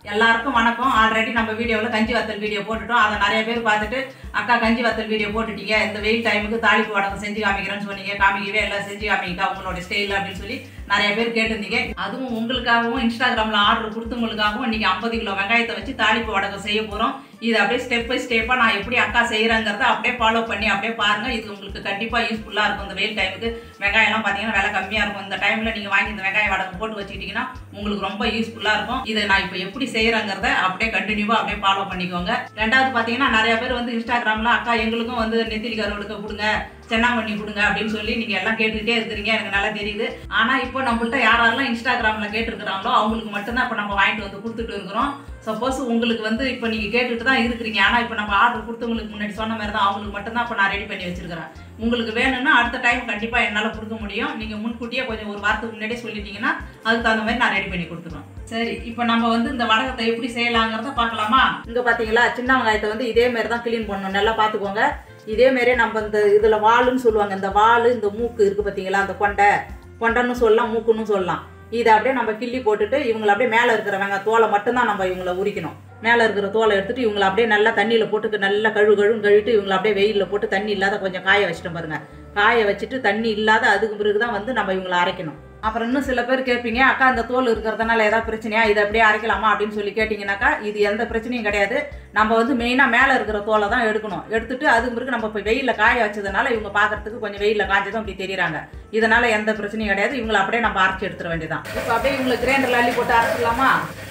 எல்லாருக்கும் வணக்கம் ஆல்ரெடி நம்ம வீடியோவில் கஞ்சி வத்தல் வீடியோ போட்டுட்டோம் அதை நிறைய பேர் பார்த்துட்டு அக்கா கஞ்சி வத்தல் வீடியோ போட்டுட்டீங்க இந்த வெயில் டைமுக்கு தாளிப்பு வடகம் செஞ்சு காமிக்கிறேன்னு சொன்னீங்க காமிக்கவே எல்லாம் செஞ்சு காமிக்கா உங்களோட ஸ்டைல் அப்படின்னு சொல்லி நிறைய பேர் கேட்டிருந்தீங்க அதுவும் உங்களுக்காகவும் இன்ஸ்டாகிராமில் ஆர்டர் கொடுத்தவங்களுக்காகவும் இன்னைக்கு ஐம்பது கிலோ வெங்காயத்தை வச்சு தாளிப்பு வடகம் செய்ய போகிறோம் இது அப்படியே ஸ்டெப் பை ஸ்டெப்பாக நான் எப்படி அக்கா செய்கிறேங்கிறத அப்படியே ஃபாலோ பண்ணி அப்படியே பாருங்கள் இது உங்களுக்கு கண்டிப்பாக யூஸ்ஃபுல்லாக இருக்கும் இந்த வெயில் டைமுக்கு வெங்காயம்லாம் பார்த்தீங்கன்னா விலை கம்மியாக இருக்கும் இந்த டைமில் நீங்கள் வாங்கி இந்த வெங்காய வடகம் போட்டு வச்சுக்கிட்டிங்கன்னா உங்களுக்கு ரொம்ப யூஸ்ஃபுல்லாக இருக்கும் இதை நான் இப்போ எப்படி செய்கிறேங்கிறத அப்படியே கண்டினியூவாக அப்படியே ஃபாலோ பண்ணிக்கோங்க ரெண்டாவது பார்த்தீங்கன்னா நிறைய பேர் வந்து இன்ஸ்டாகிராமில் அக்கா எங்களுக்கும் வந்து நெத்திலி கருவடுக்க கொடுங்க சென்னாங்கண்ணி கொடுங்க அப்படின்னு சொல்லி நீங்கள் எல்லாம் கேட்டுக்கிட்டே இருக்கிறீங்க எனக்கு நல்லா தெரியுது ஆனால் இப்போ நம்மள்ட்ட யாரெல்லாம் இன்ஸ்டாகிராமில் கேட்டிருக்கிறாங்களோ அவங்களுக்கு மட்டும்தான் இப்போ நம்ம வாங்கிட்டு வந்து கொடுத்துட்டு இருக்கிறோம் சப்போஸ் உங்களுக்கு வந்து இப்போ நீங்கள் கேட்டுட்டு தான் இருக்கிறீங்க ஆனால் இப்போ நம்ம ஆர்டர் கொடுத்தவங்களுக்கு முன்னாடி சொன்ன மாதிரி தான் அவங்களுக்கு மட்டும்தான் இப்போ நான் ரெடி பண்ணி வச்சிருக்கிறேன் உங்களுக்கு வேணும்னா அடுத்த டைம் கண்டிப்பாக என்னால் கொடுக்க முடியும் நீங்கள் முன்கூட்டியே கொஞ்சம் ஒரு வாரத்துக்கு முன்னாடியே சொல்லிட்டீங்கன்னா அதுக்கு தகுந்த மாதிரி நான் ரெடி பண்ணி கொடுத்துருவேன் சரி இப்போ நம்ம வந்து இந்த வடகத்தை எப்படி செய்யலாங்கிறத பார்க்கலாமா இங்கே பார்த்தீங்களா சின்ன வெங்காயத்தை வந்து இதே மாதிரி தான் க்ளீன் பண்ணணும் நல்லா பார்த்துக்கோங்க இதே மாதிரியே நம்ம இந்த இதில் வாளுன்னு சொல்லுவாங்க இந்த வாள் இந்த மூக்கு இருக்குது பார்த்தீங்களா அந்த கொண்டை கொண்டைன்னு சொல்லலாம் மூக்குன்னு சொல்லலாம் இதை அப்படியே நம்ம கிள்ளி போட்டுட்டு இவங்களை அப்படியே மேலே இருக்கிற வெங்காய தோலை மட்டும்தான் நம்ம இவங்களை உரிக்கணும் மேலே இருக்கிற தோலை எடுத்துட்டு இவங்களை அப்படியே நல்லா தண்ணியில் போட்டு நல்லா கழு கழுன்னு கழுவிட்டு இவங்களை அப்படியே வெயிலில் போட்டு தண்ணி இல்லாத கொஞ்சம் காய வச்சிட்டோம் பாருங்க காய வச்சுட்டு தண்ணி இல்லாத அதுக்கு பிறகு தான் வந்து நம்ம இவங்களை அரைக்கணும் அப்புறம் இன்னும் சில பேர் கேட்பீங்க அக்கா அந்த தோல் இருக்கிறதுனால ஏதாவது பிரச்சனையா இதை அப்படியே அரைக்கலாமா அப்படின்னு சொல்லி கேட்டிங்கனாக்கா இது எந்த பிரச்சனையும் கிடையாது நம்ம வந்து மெயினாக மேலே இருக்கிற தோலை தான் எடுக்கணும் எடுத்துட்டு அதுக்கு பிறகு நம்ம இப்போ வெயிலில் காய வச்சதுனால இவங்க பார்க்கறதுக்கு கொஞ்சம் வெயிலில் காஞ்சதும் அப்படி தெரியுறாங்க இதனால எந்த பிரச்சனையும் கிடையாது இவங்களை அப்படியே நம்ம அரைச்சி எடுத்துட வேண்டியதான் இப்போ அப்படியே இவங்களை கிரைண்டரில் அள்ளி போட்டு அரைச்சிடலாமா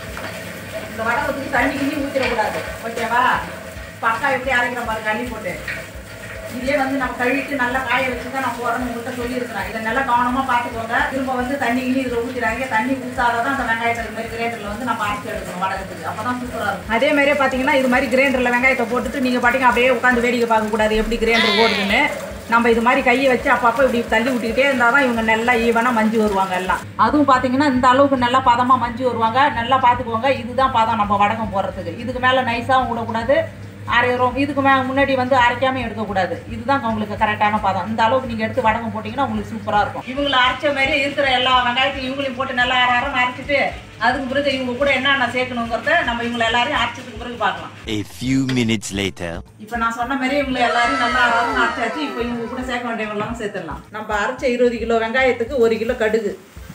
இந்த வடகத்துக்கு தண்ணி கிண்ணி ஊற்றிடக்கூடாது ஓகேவா பக்கா எப்படி அரைக்கிற பாருங்க அள்ளி போட்டு இதே வந்து நம்ம கழுவிட்டு நல்லா காய வச்சு தான் நான் போகிறேன்னு உங்கள்கிட்ட சொல்லியிருக்கிறேன் இதை நல்லா கவனமாக பார்த்துக்கோங்க திரும்ப வந்து தண்ணி கிண்ணி இதில் ஊற்றிடாங்க தண்ணி ஊற்றாதான் அந்த வெங்காயத்தை இது மாதிரி கிரைண்டரில் வந்து நம்ம அரைச்சி எடுக்கணும் வடகத்துக்கு அப்போ தான் சூப்பராக இருக்கும் அதே மாதிரியே பார்த்தீங்கன்னா இது மாதிரி கிரைண்டரில் வெங்காயத்தை போட்டுட்டு நீங்கள் பாட்டிங்க அப்படியே உட்காந்து வேடிக்கை பார்க்கக்கூடாது எப்படி கிரைண்டர் ஓடுதுன்னு நம்ம இது மாதிரி கையை வச்சு அப்பப்போ இப்படி தள்ளி விட்டுக்கிட்டே இருந்தால் தான் இவங்க நல்லா ஈவனாக மஞ்சு வருவாங்க எல்லாம் அதுவும் பார்த்தீங்கன்னா இந்த அளவுக்கு நல்லா பதமாக மஞ்சு வருவாங்க நல்லா பார்த்துக்கோங்க இதுதான் பதம் நம்ம வடகம் போடுறதுக்கு இதுக்கு மேலே நைஸாகவும் விடக்கூடாது அரைகிறோம் இதுக்கு மே முன்னாடி வந்து அரைக்காம எடுக்கக்கூடாது இதுதான் உங்களுக்கு கரெக்டான பதம் இந்த அளவுக்கு நீங்கள் எடுத்து வடகம் போட்டிங்கன்னா உங்களுக்கு சூப்பராக இருக்கும் இவங்களை அரைச்ச மாதிரி இருக்கிற எல்லா வெங்காயத்தையும் இவங்களையும் போட்டு நல்லா அரை அரை அரைச்சிட்டு அதுக்கு பிறகு இவங்க கூட என்னென்ன சேர்க்கணுங்கிறத நம்ம இவங்களை எல்லாரையும் அரைச்சதுக்கு பிறகு பார்க்கலாம் A few minutes later. இப்போ நான் சொன்ன மாதிரி இவங்களை எல்லாரும் நல்லா அரைச்சு அரைச்சாச்சு இப்போ இவங்க கூட சேர்க்க வேண்டியவங்களாம் சேர்த்துடலாம் நம்ம அரைச்ச இருபது கிலோ வெங்காயத்துக்கு ஒரு கிலோ கடுகு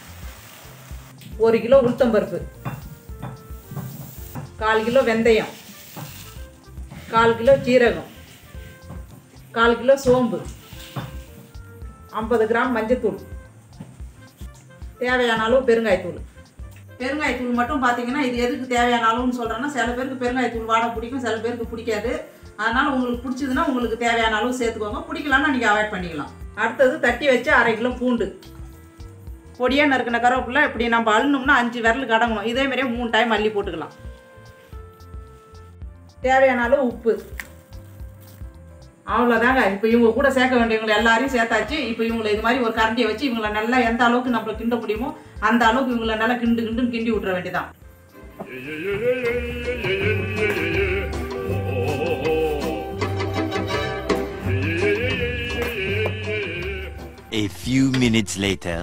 ஒரு கிலோ உளுத்தம்பருப்பு கால் கிலோ வெந்தயம் கால் கிலோ ஜீரகம் கால் கிலோ சோம்பு ஐம்பது கிராம் மஞ்சத்தூள் தேவையான அளவு பெருங்காயத்தூள் பெருங்காயத்தூள் மட்டும் பார்த்தீங்கன்னா இது எதுக்கு தேவையான அளவுன்னு சொல்கிறேன்னா சில பேருக்கு பெருங்காயத்தூள் வாடை பிடிக்கும் சில பேருக்கு பிடிக்காது அதனால் உங்களுக்கு பிடிச்சதுன்னா உங்களுக்கு தேவையான அளவு சேர்த்துக்கோங்க பிடிக்கலன்னா நீங்கள் அவாய்ட் பண்ணிக்கலாம் அடுத்தது தட்டி வச்சு அரை கிலோ பூண்டு பொடியாக நறுக்கின கருவேப்பிலை இப்படி நம்ம அள்ளணும்னா அஞ்சு விரல் கடங்கணும் இதே மாதிரியே மூணு டைம் அள்ளி போட்டுக்கலாம் தேவையான அளவு உப்பு அவ்வளோதாங்க இப்போ இவங்க கூட சேர்க்க வேண்டியவங்களை எல்லாரையும் சேர்த்தாச்சு இப்போ இவங்களை இது மாதிரி ஒரு கரண்டியை வச்சு இவங்களை நல்லா எந்த அளவுக்கு நம்மளை கிண்ட முடியுமோ அந்த அளவுக்கு இவங்களை நல்லா கிண்டு கிண்டுன்னு கிண்டி விட்டுற வேண்டியதான் A few minutes later.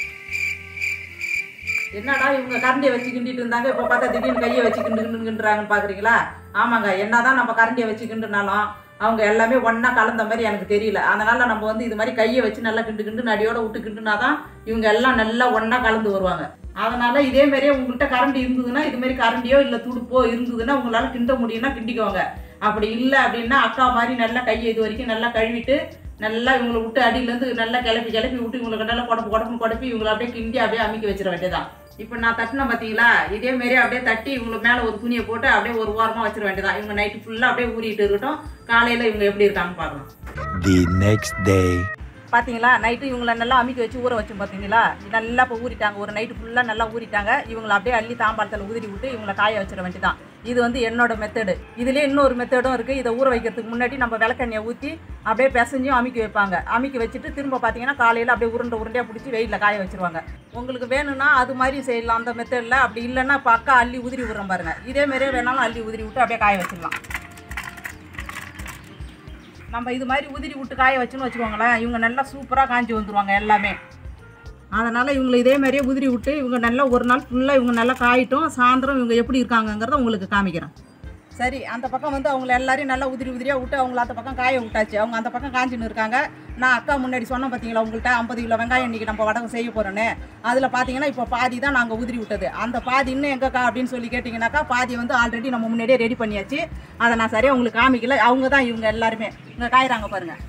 என்னடா இவங்க கரண்டியை வச்சு கிண்டிட்டு இருந்தாங்க இப்போ பார்த்தா திடீர்னு கையை வச்சு கிண்டு கிண்டு கிண்டுறாங்கன்னு பார்க்குறீங்களா ஆமாங்க என்னதான் நம்ம கரண்டியை வச்சு கிண்டுனாலும் அவங்க எல்லாமே ஒன்றா கலந்த மாதிரி எனக்கு தெரியல அதனால நம்ம வந்து இது மாதிரி கையை வச்சு நல்லா கிண்டு கிண்டு அடியோட விட்டு கிண்டுனா தான் இவங்க எல்லாம் நல்லா ஒன்றா கலந்து வருவாங்க அதனால இதே மாதிரியே உங்கள்கிட்ட கரண்டி இருந்ததுன்னா இது மாதிரி கரண்டியோ இல்லை துடுப்போ இருந்ததுன்னா உங்களால் கிண்ட முடியும்னா கிண்டிக்கோங்க அப்படி இல்லை அப்படின்னா அக்கா மாதிரி நல்லா கையை இது வரைக்கும் நல்லா கழுவிட்டு நல்லா இவங்களை விட்டு அடியிலேருந்து நல்லா கிளப்பி கிளப்பி விட்டு இவங்களுக்கு நல்லா குடப்பு குடப்பு குடப்பி இவங்களை அப்படியே கிண்டி அப்படியே அமைக்க வச்சிட வேண்டியதான் இப்போ நான் தட்டினேன் பார்த்தீங்களா இதே மாரி அப்படியே தட்டி இவங்களுக்கு மேலே ஒரு துணியை போட்டு அப்படியே ஒரு ஓரமாக வச்சிட வேண்டியதான் இவங்க நைட்டு ஃபுல்லாக அப்படியே ஊறிட்டு இருக்கட்டும் காலையில் இவங்க எப்படி இருக்காங்கன்னு பார்க்கலாம் The next day. பார்த்தீங்களா நைட்டு இவங்கள நல்லா அமுக்கி வச்சு ஊற வச்சோம் பார்த்தீங்களா நல்லா இப்போ ஊறிட்டாங்க ஒரு நைட்டு ஃபுல்லாக நல்லா ஊறிட்டாங்க இவங்களை அப்படியே அள்ளி தாம்பாளத்தில் உதிரி விட்டு இவங்களை காய வச்சிட வேண்டியதான் இது வந்து என்னோட மெத்தடு இதுலேயே இன்னொரு மெத்தடும் இருக்குது இதை ஊற வைக்கிறதுக்கு முன்னாடி நம்ம விளக்கெண்ணெயை ஊற்றி அப்படியே பிசைஞ்சும் அமுக்கி வைப்பாங்க அமுக்கி வச்சுட்டு திரும்ப பார்த்தீங்கன்னா காலையில் அப்படியே உருண்டை உருண்டையாக பிடிச்சி வெயிலில் காய வச்சிருவாங்க உங்களுக்கு வேணும்னா அது மாதிரி செய்யலாம் அந்த மெத்தடில் அப்படி இல்லைன்னா பக்கா அள்ளி உதிரி விடுறோம் பாருங்க இதே மாதிரியே வேணாலும் அள்ளி உதிரி விட்டு அப்படியே காய வச்சிடலாம் நம்ம இது மாதிரி உதிரி விட்டு காய வச்சுன்னு வச்சுக்கோங்களேன் இவங்க நல்லா சூப்பராக காஞ்சி வந்துருவாங்க எல்லாமே அதனால் இவங்களை இதே மாதிரியே உதிரி விட்டு இவங்க நல்லா ஒரு நாள் ஃபுல்லாக இவங்க நல்லா காயிட்டும் சாயந்தரம் இவங்க எப்படி இருக்காங்கங்கிறத உங்களுக்கு காமிக்கிறேன் சரி அந்த பக்கம் வந்து அவங்கள எல்லாரையும் நல்லா உதிரி உதிரியாக விட்டு அவங்கள அந்த பக்கம் காய விட்டாச்சு அவங்க அந்த பக்கம் காஞ்சின்னு இருக்காங்க நான் அக்கா முன்னாடி சொன்னேன் பார்த்தீங்களா உங்கள்கிட்ட ஐம்பது கிலோ வெங்காயம் இன்றைக்கி நம்ம வடகம் செய்ய போகிறோன்னு அதில் பார்த்தீங்கன்னா இப்போ பாதி தான் நாங்கள் உதிரி விட்டது அந்த பாதி இன்னும் எங்கக்கா அப்படின்னு சொல்லி கேட்டிங்கனாக்கா பாதி வந்து ஆல்ரெடி நம்ம முன்னாடியே ரெடி பண்ணியாச்சு அதை நான் சரியாக உங்களுக்கு காமிக்கல அவங்க தான் இவங்க எல்லாருமே இங்கே காய்றாங்க பாருங்கள்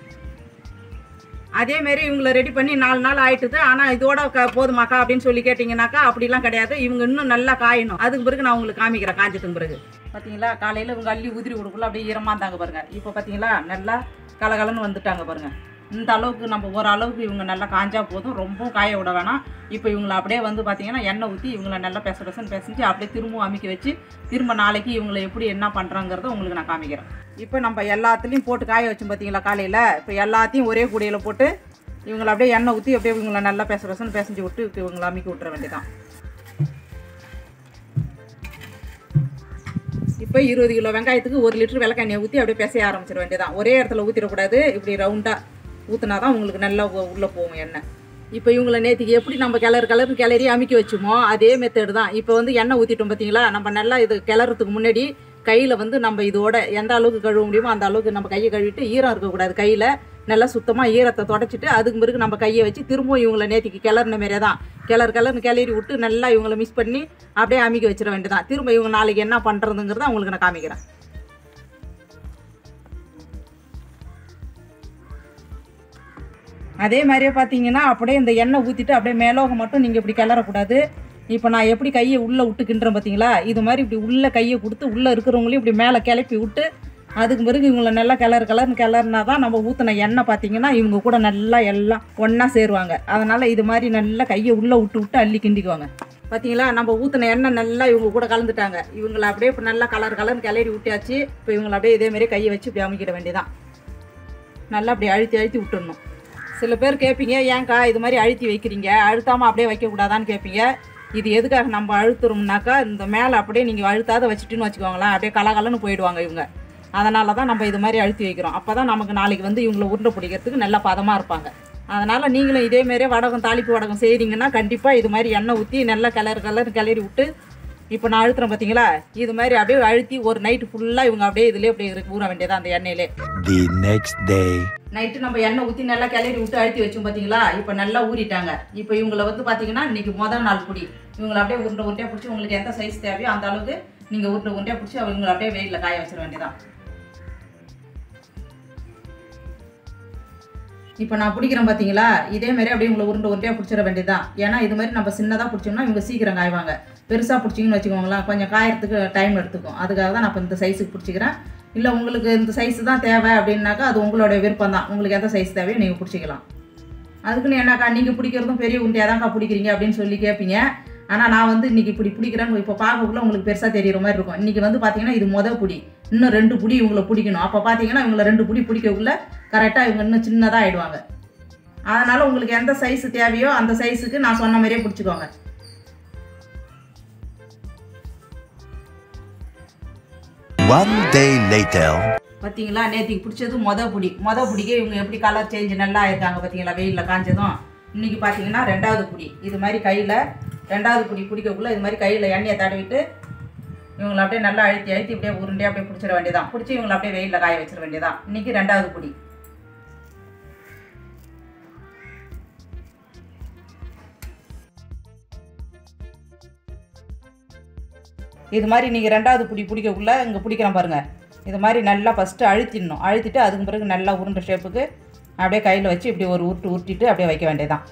அதே மாரி இவங்கள ரெடி பண்ணி நாலு நாள் ஆயிட்டுது ஆனால் இதோட க போதுமாக்கா அப்படின்னு சொல்லி கேட்டிங்கனாக்கா அப்படிலாம் கிடையாது இவங்க இன்னும் நல்லா காயணும் அதுக்கு பிறகு நான் உங்களுக்கு காமிக்கிறேன் காஞ்சதுக்கு பிறகு பார்த்தீங்களா காலையில் இவங்க அள்ளி உதிரி கொடுக்குள்ள அப்படியே ஈரமாக இருந்தாங்க பாருங்க இப்போ பார்த்தீங்களா நல்லா கலகலன்னு வந்துட்டாங்க பாருங்க இந்த அளவுக்கு நம்ம ஒரு அளவுக்கு இவங்க நல்லா காஞ்சா போதும் ரொம்ப காய விட வேணாம் இப்போ இவங்களை அப்படியே வந்து பார்த்தீங்கன்னா எண்ணெய் ஊற்றி இவங்களை நல்லா பெச பெசன்னு பிசைஞ்சு அப்படியே திரும்பவும் அமைக்க வச்சு திரும்ப நாளைக்கு இவங்களை எப்படி என்ன பண்ணுறாங்கிறத உங்களுக்கு நான் காமிக்கிறேன் இப்போ நம்ம எல்லாத்துலேயும் போட்டு காய வச்சோம் பார்த்தீங்களா காலையில் இப்போ எல்லாத்தையும் ஒரே கூடையில் போட்டு இவங்களை அப்படியே எண்ணெய் ஊற்றி அப்படியே இவங்களை நல்லா பெச பெசன்னு பிசைஞ்சு விட்டு இப்போ இவங்களை அமைக்க விட்டுற வேண்டியதான் இப்போ இருபது கிலோ வெங்காயத்துக்கு ஒரு லிட்டர் விளக்கெண்ணெய் ஊற்றி அப்படியே பிசைய ஆரம்பிச்சிட வேண்டியதான் ஒரே இடத்துல ஊற்றிடக்கூடாது இப்படி ரவுண்டாக ஊற்றினா தான் உங்களுக்கு நல்லா உ- உள்ளே போகும் எண்ணெய் இப்போ இவங்களை நேற்றுக்கு எப்படி நம்ம கிளறு கிளறு கிளறி அமுக்கி வச்சுமோ அதே மெத்தடு தான் இப்போ வந்து எண்ணெய் ஊற்றிட்டோம் பார்த்தீங்களா நம்ம நல்லா இது கிளறதுக்கு முன்னாடி கையில் வந்து நம்ம இதோட எந்த அளவுக்கு கழுவ முடியுமோ அந்த அளவுக்கு நம்ம கையை கழுவிட்டு ஈரம் இருக்கக்கூடாது கையில் நல்லா சுத்தமாக ஈரத்தை தொடச்சிட்டு அதுக்கு பிறகு நம்ம கையை வச்சு திரும்பவும் இவங்களை நேற்றுக்கு கிளறின மாரியே தான் கிளறு கிளறுன்னு கிளறி விட்டு நல்லா இவங்களை மிஸ் பண்ணி அப்படியே அமுக்கி வச்சிட வேண்டியதான் திரும்ப இவங்க நாளைக்கு என்ன பண்ணுறதுங்கிறத உங்களுக்கு நான் காமிக்கிறேன் அதே மாதிரியே பார்த்தீங்கன்னா அப்படியே இந்த எண்ணெய் ஊற்றிட்டு அப்படியே மேலோகம் மட்டும் நீங்கள் இப்படி கிளறக்கூடாது இப்போ நான் எப்படி கையை உள்ளே விட்டு கிண்டுறேன் பார்த்தீங்களா இது மாதிரி இப்படி உள்ளே கையை கொடுத்து உள்ளே இருக்கிறவங்களையும் இப்படி மேலே கிளப்பி விட்டு அதுக்கு பிறகு இவங்களை நல்லா கிளறு கிளறுன்னு கிளறுனா தான் நம்ம ஊற்றின எண்ணெய் பார்த்தீங்கன்னா இவங்க கூட நல்லா எல்லாம் ஒன்றா சேருவாங்க அதனால் இது மாதிரி நல்லா கையை உள்ளே விட்டு விட்டு அள்ளி கிண்டிக்குவாங்க பார்த்தீங்களா நம்ம ஊற்றின எண்ணெய் நல்லா இவங்க கூட கலந்துட்டாங்க இவங்களை அப்படியே இப்போ நல்லா கலர் கலர்னு கிளறி விட்டியாச்சு இப்போ இவங்களை அப்படியே இதே மாதிரி கையை வச்சு இப்படி அமைக்கிட வேண்டியதான் நல்லா அப்படி அழுத்தி அழுத்தி விட்டுடணும் சில பேர் கேட்பீங்க ஏன்க்கா இது மாதிரி அழுத்தி வைக்கிறீங்க அழுத்தாமல் அப்படியே வைக்கக்கூடாதான்னு கேட்பீங்க இது எதுக்காக நம்ம அழுத்துறோம்னாக்கா இந்த மேலே அப்படியே நீங்கள் அழுத்தாத வச்சுட்டுன்னு வச்சுக்கோங்களேன் அப்படியே கலகலன்னு போயிடுவாங்க இவங்க அதனால தான் நம்ம இது மாதிரி அழுத்தி வைக்கிறோம் அப்போ தான் நமக்கு நாளைக்கு வந்து இவங்களை உருண்டை பிடிக்கிறதுக்கு நல்ல பதமாக இருப்பாங்க அதனால் நீங்களும் இதே மாதிரியே வடகம் தாளிப்பு வடகம் செய்கிறீங்கன்னா கண்டிப்பாக இது மாதிரி எண்ணெய் ஊற்றி நல்லா கலர் கலர் கிளறி விட்டு இப்போ நான் அழுத்துறேன் பார்த்தீங்களா இது மாதிரி அப்படியே அழுத்தி ஒரு நைட்டு ஃபுல்லாக இவங்க அப்படியே இதுலேயே அப்படியே இருக்கு- ஊற வேண்டியதா அந்த எண்ணெயிலே The next day. நைட்டு நம்ம எண்ணெய் ஊற்றி நல்லா கிளறி விட்டு அழுத்தி வச்சோம் பார்த்தீங்களா இப்போ நல்லா ஊறிட்டாங்க இப்போ இவங்களை வந்து பார்த்தீங்கன்னா இன்னைக்கு முதல் நாள் குடி இவங்களை அப்படியே உருண்டை உருண்டையாக பிடிச்சி உங்களுக்கு எந்த சைஸ் தேவையோ அந்த அளவுக்கு நீங்கள் உருண்டை உருண்டையாக பிடிச்சி அவங்களை அப்படியே வெயிலில் காய வச்சிட வேண்டியதான் இப்போ நான் பிடிக்கிறேன் பார்த்தீங்களா இதே மாதிரி அப்படியே உங்களை உருண்டை உருண்டையாக பிடிச்சிட வேண்டியதான் ஏன்னா இது மாதிரி நம்ம சின்னதாக பிடிச்சோம்னா இவங்க சீக்கிரம் காய்வாங்க பெருசாக பிடிச்சிங்கன்னு வச்சுக்கோங்களேன் கொஞ்சம் காயறதுக்கு டைம் எடுத்துக்கும் அதுக்காக தான் நான் இப்போ இந்த சைஸுக்கு பிடிச்சிக்கிறேன் இல்லை உங்களுக்கு இந்த சைஸ் தான் தேவை அப்படின்னாக்கா அது உங்களுடைய விருப்பம் தான் உங்களுக்கு எந்த சைஸ் தேவையோ நீங்கள் பிடிச்சிக்கலாம் அதுக்குன்னு என்னக்கா நீங்கள் பிடிக்கிறதும் பெரிய உண்டையாக தான்க்கா பிடிக்கிறீங்க அப்படின்னு சொல்லி கேட்பீங்க ஆனால் நான் வந்து இன்னைக்கு இப்படி பிடிக்கிறேன்னு இப்போ பார்க்கக்குள்ள உங்களுக்கு பெருசாக தெரியுற மாதிரி இருக்கும் இன்றைக்கி வந்து பார்த்தீங்கன்னா இது மொதல் புடி இன்னும் ரெண்டு புடி இவங்களை பிடிக்கணும் அப்போ பார்த்தீங்கன்னா இவங்களை ரெண்டு புடி பிடிக்கக்குள்ள கரெக்டாக இவங்க இன்னும் சின்னதாக ஆயிடுவாங்க அதனால் உங்களுக்கு எந்த சைஸ் தேவையோ அந்த சைஸுக்கு நான் சொன்ன மாதிரியே பிடிச்சிக்கோங்க One day later. பார்த்தீங்களா நேற்றுக்கு பிடிச்சது மொத புடி மொத புடிக்கே இவங்க எப்படி கலர் சேஞ்ச் நல்லா ஆயிருக்காங்க பார்த்தீங்களா வெயிலில் காஞ்சதும் இன்னைக்கு பார்த்தீங்கன்னா ரெண்டாவது புடி இது மாதிரி கையில் ரெண்டாவது புடி பிடிக்கக்குள்ள இது மாதிரி கையில் எண்ணெயை தடவிட்டு இவங்களை அப்படியே நல்லா அழுத்தி அழுத்தி இப்படியே உருண்டையாக அப்படியே பிடிச்சிட வேண்டியதான் பிடிச்சி இவங்களை அப்படியே வெயிலில் காய வச்சிட வேண்டியதான் இன்னைக்கு ரெண்டாவது புடி இது மாதிரி நீங்கள் ரெண்டாவது புடி பிடிக்கக்குள்ள இங்கே பிடிக்கிறேன் பாருங்க இது மாதிரி நல்லா ஃபஸ்ட்டு அழுத்திடணும் அழுத்திட்டு அதுக்கு பிறகு நல்லா உருண்டை ஷேப்புக்கு அப்படியே கையில் வச்சு இப்படி ஒரு உருட்டு உருட்டிட்டு அப்படியே வைக்க வேண்டியதான்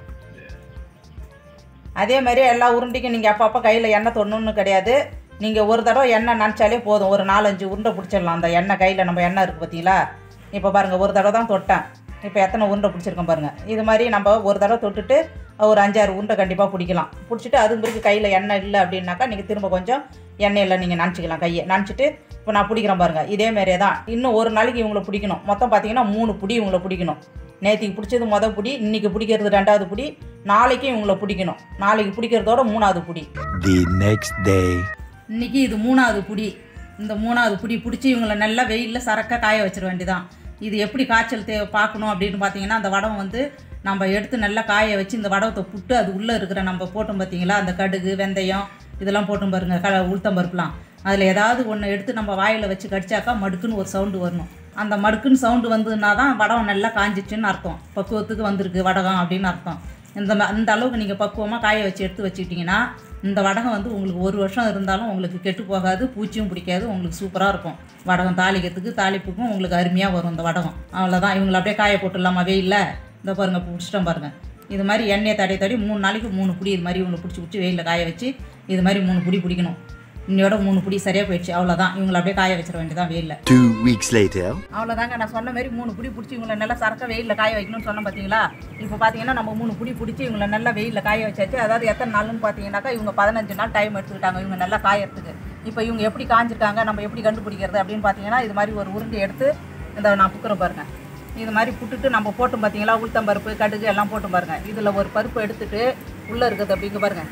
அதே மாதிரி எல்லா உருண்டைக்கும் நீங்கள் அப்பப்போ கையில் எண்ணெய் தொடணும்னு கிடையாது நீங்கள் ஒரு தடவை எண்ணெய் நினச்சாலே போதும் ஒரு நாலஞ்சு உருண்டை பிடிச்சிடலாம் அந்த எண்ணெய் கையில் நம்ம எண்ணெய் இருக்குது பார்த்தீங்களா இப்போ பாருங்கள் ஒரு தடவை தான் தொட்டேன் இப்போ எத்தனை உருண்டை பிடிச்சிருக்கேன் பாருங்கள் இது மாதிரி நம்ம ஒரு தடவை தொட்டுட்டு ஒரு அஞ்சாறு உருண்டை கண்டிப்பாக பிடிக்கலாம் பிடிச்சிட்டு அதுக்கு பிறகு கையில் எண்ணெய் இல்லை அப்படின்னாக்கா நீங்கள் திரும்ப கொஞ்சம் எண்ணெயில் நீங்கள் நினச்சிக்கலாம் கையை நினச்சிட்டு இப்போ நான் பிடிக்கிறேன் பாருங்கள் இதே மாதிரியே தான் இன்னும் ஒரு நாளைக்கு இவங்களை பிடிக்கணும் மொத்தம் பார்த்தீங்கன்னா மூணு புடி இவங்களை பிடிக்கணும் நேற்றுக்கு பிடிச்சது மொதல் புடி இன்னைக்கு பிடிக்கிறது ரெண்டாவது புடி நாளைக்கு இவங்களை பிடிக்கணும் நாளைக்கு பிடிக்கிறதோட மூணாவது புடி The next day. இன்னைக்கு இது மூணாவது புடி இந்த மூணாவது புடி பிடிச்சி இவங்களை நல்லா வெயிலில் சரக்காக காய வச்சிட வேண்டியதான் இது எப்படி காய்ச்சல் தே பார்க்கணும் அப்படின்னு பார்த்தீங்கன்னா அந்த வடம் வந்து நம்ம எடுத்து நல்லா காய வச்சு இந்த வடகத்தை புட்டு அது உள்ளே இருக்கிற நம்ம போட்டோம் பார்த்தீங்களா அந்த கடுகு வெந்தயம் இதெல்லாம் போட்டோம் பாருங்க க உளுத்தம் பருப்புலாம் அதில் ஏதாவது ஒன்று எடுத்து நம்ம வாயில் வச்சு கடிச்சாக்கா மடுக்குன்னு ஒரு சவுண்டு வரணும் அந்த மடுக்குன்னு சவுண்டு வந்ததுன்னா தான் வடகம் நல்லா காஞ்சிச்சுன்னு அர்த்தம் பக்குவத்துக்கு வந்திருக்கு வடகம் அப்படின்னு அர்த்தம் இந்த ம- அந்த அளவுக்கு நீங்கள் பக்குவமாக காய வச்சு எடுத்து வச்சுக்கிட்டிங்கன்னா இந்த வடகம் வந்து உங்களுக்கு ஒரு வருஷம் இருந்தாலும் உங்களுக்கு கெட்டு போகாது பூச்சியும் பிடிக்காது உங்களுக்கு சூப்பராக இருக்கும் வடகம் தாளிக்கிறதுக்கு தாளிப்புக்கும் உங்களுக்கு அருமையாக வரும் இந்த வடகம் அவ்வளோதான் இவங்களை அப்படியே காய போட்டுடலாமா வெயில்ல இந்த பாருங்க பிடிச்சிட்டோம் பாருங்க இது மாதிரி எண்ணெயை தடவி தடவி மூணு நாளைக்கு மூணு புடி இது மாதிரி இவங்களை பிடிச்சி பிடிச்சி வெயிலில் காய வச்சு இது மாதிரி மூணு புடி பிடிக்கணும் இன்னையோட மூணு புடி சரியாக போயிடுச்சு அவ்வளோதான் இவங்களை அப்படியே காய வச்சிட வேண்டியதான் வெயிலில் Two weeks later. அவ்வளோதாங்க நான் சொன்ன மாதிரி மூணு புடி பிடிச்சி இவங்களை நல்லா சரக்க வெயிலில் காய வைக்கணும்னு சொன்னேன் பார்த்தீங்களா இப்போ பார்த்தீங்கன்னா நம்ம மூணு புடி பிடிச்சி இவங்களை நல்லா வெயிலில் காய வச்சாச்சு அதாவது எத்தனை நாள்னு பார்த்தீங்கன்னாக்கா இவங்க பதினஞ்சு நாள் டைம் எடுத்துக்கிட்டாங்க இவங்க நல்லா காயறதுக்கு இப்போ இவங்க எப்படி காஞ்சிருக்காங்க நம்ம எப்படி கண்டுபிடிக்கிறது அப்படின்னு பார்த்தீங்கன்னா இது மாதிரி ஒரு உருண்டை எடுத்து இந்த நான் புக்குறேன் பாருங்க இது மாதிரி புட்டுட்டு நம்ம போட்டும் பார்த்தீங்களா உளுத்தம் பருப்பு கடுகு எல்லாம் போட்டும் பாருங்க இதில் ஒரு பருப்பு எடுத்துட்டு உள்ளே இருக்குது அப்படிங்க பாருங்க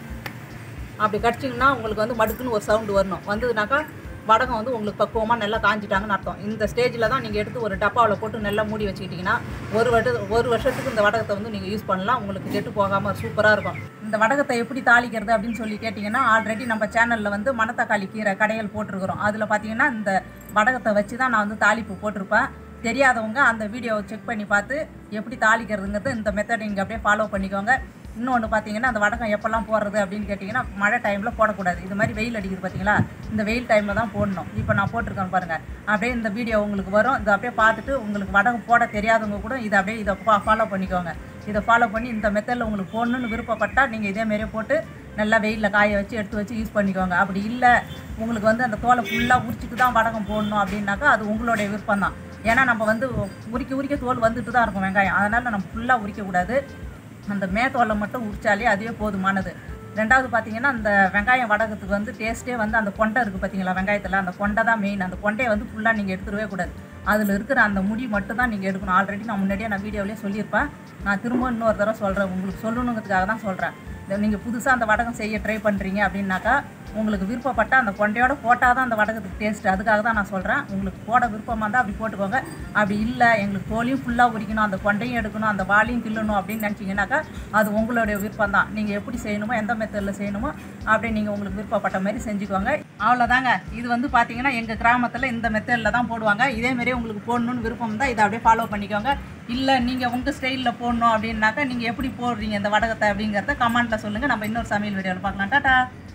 அப்படி கடிச்சிங்கன்னா உங்களுக்கு வந்து மடுக்குன்னு ஒரு சவுண்டு வரணும் வந்ததுனாக்கா வடகம் வந்து உங்களுக்கு பக்குவமாக நல்லா காஞ்சிட்டாங்கன்னு அர்த்தம் இந்த ஸ்டேஜில் தான் நீங்கள் எடுத்து ஒரு டப்பாவில் போட்டு நல்லா மூடி வச்சுக்கிட்டிங்கன்னா ஒரு வருட ஒரு வருஷத்துக்கு இந்த வடகத்தை வந்து நீங்கள் யூஸ் பண்ணலாம் உங்களுக்கு கெட்டு போகாமல் சூப்பராக இருக்கும் இந்த வடகத்தை எப்படி தாளிக்கிறது அப்படின்னு சொல்லி கேட்டிங்கன்னா ஆல்ரெடி நம்ம சேனலில் வந்து மணத்தக்காளி கீரை கடைகள் போட்டிருக்கிறோம் அதில் பார்த்தீங்கன்னா இந்த வடகத்தை வச்சு தான் நான் வந்து தாளிப்பு போட்டிருப்பேன் தெரியாதவங்க அந்த வீடியோவை செக் பண்ணி பார்த்து எப்படி தாளிக்கிறதுங்கிறது இந்த மெத்தட் நீங்கள் அப்படியே ஃபாலோ பண்ணிக்கோங்க இன்னொன்று பார்த்தீங்கன்னா அந்த வடகம் எப்போல்லாம் போடுறது அப்படின்னு கேட்டிங்கன்னா மழை டைமில் போடக்கூடாது இது மாதிரி வெயில் அடிக்குது பார்த்தீங்களா இந்த வெயில் டைமில் தான் போடணும் இப்போ நான் போட்டிருக்கேன் பாருங்கள் அப்படியே இந்த வீடியோ உங்களுக்கு வரும் இதை அப்படியே பார்த்துட்டு உங்களுக்கு வடகம் போட தெரியாதவங்க கூட இதை அப்படியே இதை ஃபாலோ பண்ணிக்கோங்க இதை ஃபாலோ பண்ணி இந்த மெத்தடில் உங்களுக்கு போடணும்னு விருப்பப்பட்டால் நீங்கள் இதே மாதிரியே போட்டு நல்லா வெயிலில் காய வச்சு எடுத்து வச்சு யூஸ் பண்ணிக்கோங்க அப்படி இல்லை உங்களுக்கு வந்து அந்த தோலை ஃபுல்லாக உரிச்சிட்டு தான் வடகம் போடணும் அப்படின்னாக்கா அது உங்களுடைய விருப்பம் தான் ஏன்னா நம்ம வந்து உரிக்க உரிக்க தோல் வந்துட்டு தான் இருக்கும் வெங்காயம் அதனால் நம்ம ஃபுல்லாக உரிக்கக்கூடாது அந்த மேத்தோலை மட்டும் உரிச்சாலே அதுவே போதுமானது ரெண்டாவது பார்த்தீங்கன்னா அந்த வெங்காயம் வடகத்துக்கு வந்து டேஸ்ட்டே வந்து அந்த கொண்டை இருக்குது பார்த்தீங்களா வெங்காயத்தில் அந்த கொண்டை தான் மெயின் அந்த கொண்டையை வந்து ஃபுல்லாக நீங்கள் எடுத்துடவே கூடாது அதில் இருக்கிற அந்த முடி மட்டும் தான் நீங்கள் எடுக்கணும் ஆல்ரெடி நான் முன்னாடியே நான் வீடியோவிலே சொல்லியிருப்பேன் நான் திரும்ப இன்னொரு தடவை சொல்கிறேன் உங்களுக்கு சொல்லணுங்கிறதுக்காக தான் சொல்கிறேன் நீங்கள் புதுசாக அந்த வடகம் செய்ய ட்ரை பண்ணுறீங்க அப்படின்னாக்கா உங்களுக்கு விருப்பப்பட்ட அந்த கொண்டையோட போட்டால் தான் அந்த வடகத்துக்கு டேஸ்ட் அதுக்காக தான் நான் சொல்கிறேன் உங்களுக்கு போட விருப்பமாக இருந்தால் அப்படி போட்டுக்கோங்க அப்படி இல்லை எங்களுக்கு தோலையும் ஃபுல்லாக உரிக்கணும் அந்த கொண்டையும் எடுக்கணும் அந்த வாலையும் கிள்ளணும் அப்படின்னு நினச்சிங்கனாக்கா அது உங்களுடைய விருப்பம் தான் நீங்கள் எப்படி செய்யணுமோ எந்த மெத்தடில் செய்யணுமோ அப்படி நீங்கள் உங்களுக்கு விருப்பப்பட்ட மாதிரி செஞ்சுக்கோங்க அவ்வளோதாங்க இது வந்து பார்த்தீங்கன்னா எங்கள் கிராமத்தில் இந்த மெத்தடில் தான் போடுவாங்க இதே மாதிரியே உங்களுக்கு போடணும்னு விருப்பம் தான் இதை அப்படியே ஃபாலோ பண்ணிக்கோங்க இல்லை நீங்கள் உங்கள் ஸ்டைலில் போடணும் அப்படின்னாக்கா நீங்கள் எப்படி போடுறீங்க இந்த வடகத்தை அப்படிங்கிறத கமெண்ட்டில் சொல்லுங்கள் நம்ம இன்னொரு சமையல் வீடியோவில் பார்க்கலாம் டாட்டா